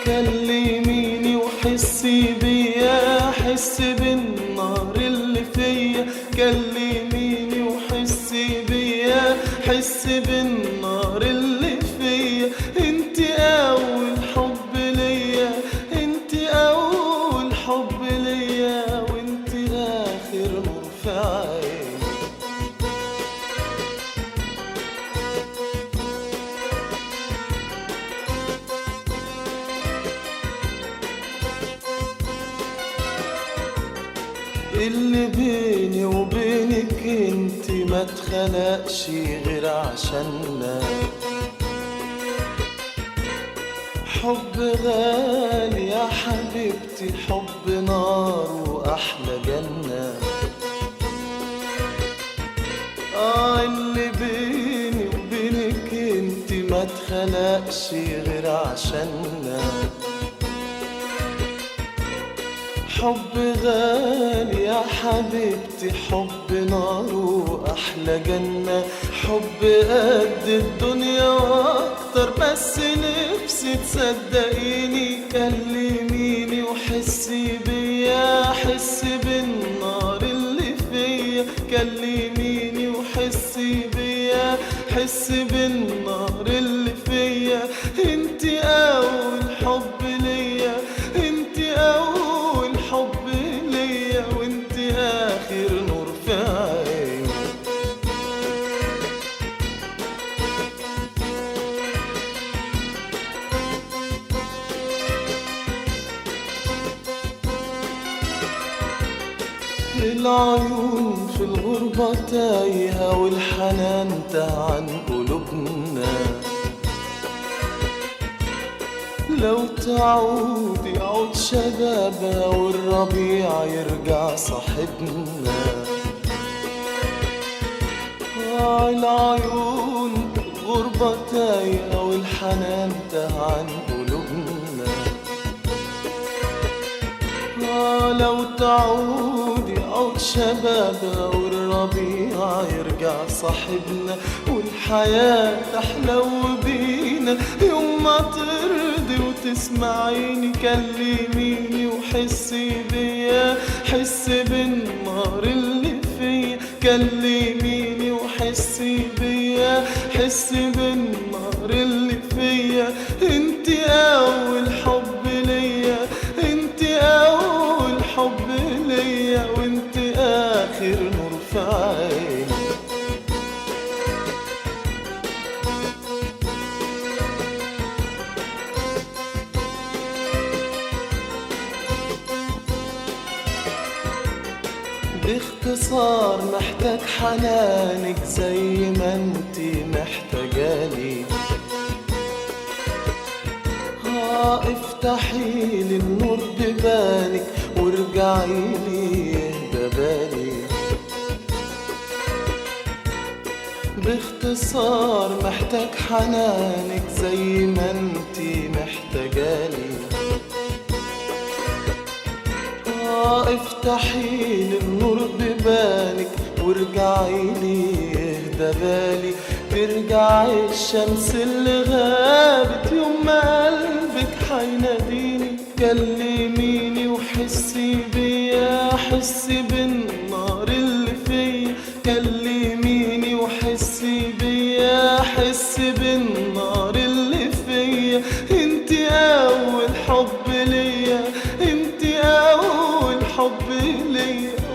كلميني وحسي بيا حس بالنار اللي فيا كلميني وحسي بيا حس بالنار اللي فيا انت اول حب ليا انت اول حب ليا وانت اخر نور في عيني اللي بيني وبينك انت ما اتخلقش غير عشاننا حب غالي يا حبيبتي حب نار واحلى جنة اه اللي بيني وبينك انت ما اتخلقش غير عشاننا حب غالي يا حبيبتي حب نار واحلى جنة حب قد الدنيا واكتر بس نفسي تصدقيني كلميني وحسي بيا حس بالنار اللي فيا كلميني وحسي بيا حس بالنار اللي فيا انت اول حب ليا انت اول حب ليا وانت اخر نور في عيني العيون في الغربة تايهة والحنان تاه عن قلوبنا لو تعود يعود شبابها والربيع يرجع صاحبنا آه العيون غربة تايهة والحنان تاه عن قلوبنا آه لو تعود يعود شبابها والربيع يرجع صاحبنا والحياة تحلو بينا يوم ما ترضي وتسمعيني كلميني وحسي بيا حس بالنار اللي فيا كلميني وحسي بيا حس بالنار اللي فيا انت اول حب ليا انت اول حب ليا وانت اخر نور في عيني باختصار محتاج حنانك زي ما انتي محتاجاني ها افتحي لي النور ببانك وارجعي لي يهدى بالي باختصار محتاج حنانك زي ما انتي محتاجاني آه افتحي لي النور ببانك وارجعي لي يهدى بالي ترجعي الشمس اللي غابت يوم ما قلبك حيناديني كلميني وحسي بيا حسي بالنار اللي فيا كلميني وحسي بيا حسي بالنار اللي فيا انت اول حب ليا انت اول حب ليا